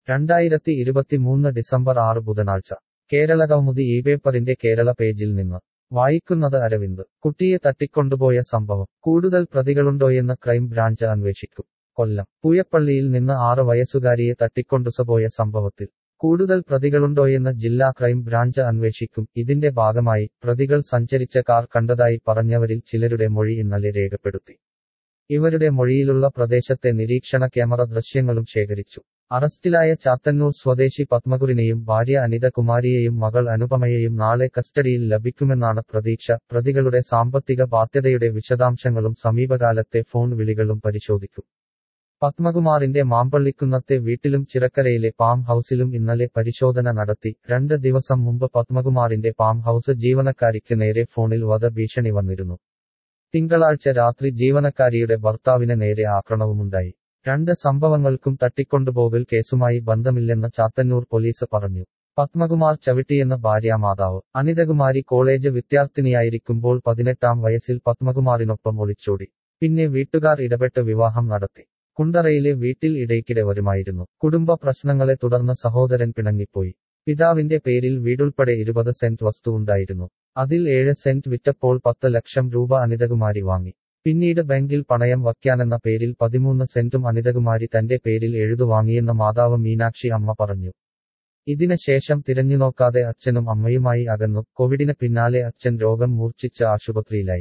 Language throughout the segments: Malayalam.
രണ്ടായിരത്തി ഇരുപത്തിമൂന്ന് ഡിസംബർ ആറ് ബുധനാഴ്ച കേരള കൗമുദി ഈ പേപ്പറിന്റെ കേരള പേജിൽ നിന്ന് വായിക്കുന്നത് അരവിന്ദ് കുട്ടിയെ തട്ടിക്കൊണ്ടുപോയ സംഭവം കൂടുതൽ പ്രതികളുണ്ടോയെന്ന് ക്രൈം ബ്രാഞ്ച് അന്വേഷിക്കും കൊല്ലം പൂയപ്പള്ളിയിൽ നിന്ന് ആറ് വയസ്സുകാരിയെ തട്ടിക്കൊണ്ടുപോയ സംഭവത്തിൽ കൂടുതൽ പ്രതികളുണ്ടോയെന്ന് ജില്ലാ ക്രൈം ബ്രാഞ്ച് അന്വേഷിക്കും ഇതിന്റെ ഭാഗമായി പ്രതികൾ സഞ്ചരിച്ച കാർ കണ്ടതായി പറഞ്ഞവരിൽ ചിലരുടെ മൊഴി ഇന്നലെ രേഖപ്പെടുത്തി ഇവരുടെ മൊഴിയിലുള്ള പ്രദേശത്തെ നിരീക്ഷണ ക്യാമറ ദൃശ്യങ്ങളും ശേഖരിച്ചു അറസ്റ്റിലായ ചാത്തന്നൂർ സ്വദേശി പത്മകുറിനെയും ഭാര്യ അനിതകുമാരിയെയും മകൾ അനുപമയെയും നാളെ കസ്റ്റഡിയിൽ ലഭിക്കുമെന്നാണ് പ്രതീക്ഷ പ്രതികളുടെ സാമ്പത്തിക ബാധ്യതയുടെ വിശദാംശങ്ങളും സമീപകാലത്തെ ഫോൺ വിളികളും പരിശോധിക്കും പത്മകുമാറിന്റെ മാമ്പള്ളിക്കുന്നത്തെ വീട്ടിലും ചിറക്കരയിലെ പാം ഹൌസിലും ഇന്നലെ പരിശോധന നടത്തി രണ്ട് ദിവസം മുമ്പ് പത്മകുമാറിന്റെ പാം ഹൌസ് ജീവനക്കാരിക്ക് നേരെ ഫോണിൽ വധഭീഷണി വന്നിരുന്നു തിങ്കളാഴ്ച രാത്രി ജീവനക്കാരിയുടെ ഭർത്താവിന് നേരെ ആക്രമണവുമുണ്ടായി രണ്ട് സംഭവങ്ങൾക്കും തട്ടിക്കൊണ്ടുപോകൽ കേസുമായി ബന്ധമില്ലെന്ന് ചാത്തന്നൂർ പോലീസ് പറഞ്ഞു പത്മകുമാർ ചവിട്ടിയെന്ന ഭാര്യാമാതാവ് അനിതകുമാരി കോളേജ് വിദ്യാർത്ഥിനിയായിരിക്കുമ്പോൾ പതിനെട്ടാം വയസ്സിൽ പത്മകുമാറിനൊപ്പം ഒളിച്ചോടി പിന്നെ വീട്ടുകാർ ഇടപെട്ട് വിവാഹം നടത്തി കുണ്ടറയിലെ വീട്ടിൽ ഇടയ്ക്കിടെ വരുമായിരുന്നു കുടുംബ പ്രശ്നങ്ങളെ തുടർന്ന് സഹോദരൻ പിണങ്ങിപ്പോയി പിതാവിന്റെ പേരിൽ വീടുൾപ്പെടെ ഇരുപത് സെന്റ് വസ്തു ഉണ്ടായിരുന്നു അതിൽ ഏഴ് സെന്റ് വിറ്റപ്പോൾ പത്ത് ലക്ഷം രൂപ അനിതകുമാരി വാങ്ങി പിന്നീട് ബാങ്കിൽ പണയം വയ്ക്കാനെന്ന പേരിൽ പതിമൂന്ന് സെന്റും അനിതകുമാരി തന്റെ പേരിൽ എഴുതു വാങ്ങിയെന്ന് മാതാവ് മീനാക്ഷി അമ്മ പറഞ്ഞു ഇതിന് ശേഷം തിരഞ്ഞുനോക്കാതെ അച്ഛനും അമ്മയുമായി അകന്നു കോവിഡിന് പിന്നാലെ അച്ഛൻ രോഗം മൂർച്ഛിച്ച് ആശുപത്രിയിലായി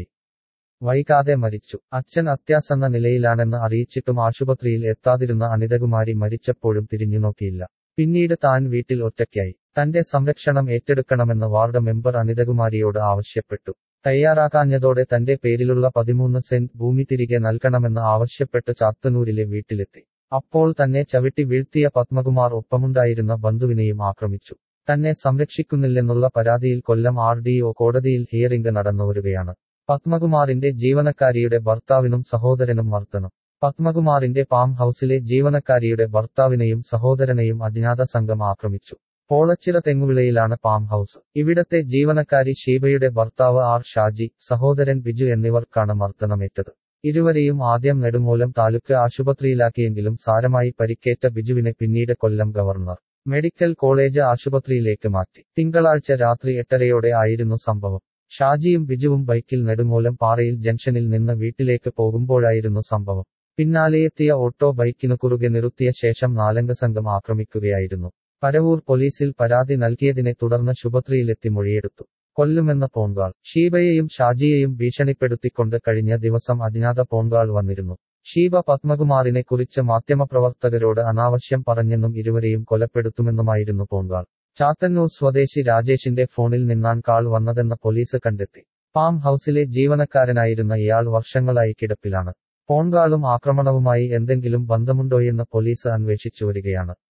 വൈകാതെ മരിച്ചു അച്ഛൻ അത്യാസന്ന നിലയിലാണെന്ന് അറിയിച്ചിട്ടും ആശുപത്രിയിൽ എത്താതിരുന്ന അനിതകുമാരി മരിച്ചപ്പോഴും തിരിഞ്ഞുനോക്കിയില്ല പിന്നീട് താൻ വീട്ടിൽ ഒറ്റയ്ക്കായി തന്റെ സംരക്ഷണം ഏറ്റെടുക്കണമെന്ന് വാർഡ് മെമ്പർ അനിതകുമാരിയോട് ആവശ്യപ്പെട്ടു തയ്യാറാക്കാഞ്ഞതോടെ തന്റെ പേരിലുള്ള പതിമൂന്ന് സെന്റ് ഭൂമി തിരികെ നൽകണമെന്ന് ആവശ്യപ്പെട്ട് ചാത്തന്നൂരിലെ വീട്ടിലെത്തി അപ്പോൾ തന്നെ ചവിട്ടി വീഴ്ത്തിയ പത്മകുമാർ ഒപ്പമുണ്ടായിരുന്ന ബന്ധുവിനെയും ആക്രമിച്ചു തന്നെ സംരക്ഷിക്കുന്നില്ലെന്നുള്ള പരാതിയിൽ കൊല്ലം ആർ ഡി ഒ കോടതിയിൽ ഹിയറിംഗ് നടന്നുവരികയാണ് പത്മകുമാറിന്റെ ജീവനക്കാരിയുടെ ഭർത്താവിനും സഹോദരനും മർദ്ദനം പത്മകുമാറിന്റെ പാം ഹൌസിലെ ജീവനക്കാരിയുടെ ഭർത്താവിനെയും സഹോദരനെയും അജ്ഞാത സംഘം ആക്രമിച്ചു പോളച്ചിറ തെങ്ങുവിളയിലാണ് പാം ഹൌസ് ഇവിടത്തെ ജീവനക്കാരി ഷീബയുടെ ഭർത്താവ് ആർ ഷാജി സഹോദരൻ ബിജു എന്നിവർക്കാണ് മർദ്ദനമേറ്റത് ഇരുവരെയും ആദ്യം നെടുമൂലം താലൂക്ക് ആശുപത്രിയിലാക്കിയെങ്കിലും സാരമായി പരിക്കേറ്റ ബിജുവിനെ പിന്നീട് കൊല്ലം ഗവർണർ മെഡിക്കൽ കോളേജ് ആശുപത്രിയിലേക്ക് മാറ്റി തിങ്കളാഴ്ച രാത്രി എട്ടരയോടെ ആയിരുന്നു സംഭവം ഷാജിയും ബിജുവും ബൈക്കിൽ നെടുമൂലം പാറയിൽ ജംഗ്ഷനിൽ നിന്ന് വീട്ടിലേക്ക് പോകുമ്പോഴായിരുന്നു സംഭവം പിന്നാലെയെത്തിയ ഓട്ടോ ബൈക്കിനു കുറുകെ നിർത്തിയ ശേഷം നാലംഗ സംഘം ആക്രമിക്കുകയായിരുന്നു പരവൂർ പോലീസിൽ പരാതി നൽകിയതിനെ തുടർന്ന് ശുഭത്രിയിലെത്തി മൊഴിയെടുത്തു കൊല്ലുമെന്ന പോൺകാൾ ഷീബയെയും ഷാജിയെയും ഭീഷണിപ്പെടുത്തിക്കൊണ്ട് കഴിഞ്ഞ ദിവസം അജ്ഞാത പോൺകാൾ വന്നിരുന്നു ഷീബ പത്മകുമാറിനെ കുറിച്ച് മാധ്യമപ്രവർത്തകരോട് അനാവശ്യം പറഞ്ഞെന്നും ഇരുവരെയും കൊലപ്പെടുത്തുമെന്നുമായിരുന്നു പോൺകാൾ ചാത്തന്നൂർ സ്വദേശി രാജേഷിന്റെ ഫോണിൽ നിന്നാണ് കാൾ വന്നതെന്ന് പോലീസ് കണ്ടെത്തി പാം ഹൌസിലെ ജീവനക്കാരനായിരുന്ന ഇയാൾ വർഷങ്ങളായി കിടപ്പിലാണ് ഫോൺകാളും ആക്രമണവുമായി എന്തെങ്കിലും ബന്ധമുണ്ടോയെന്ന് പോലീസ് അന്വേഷിച്ചു വരികയാണ്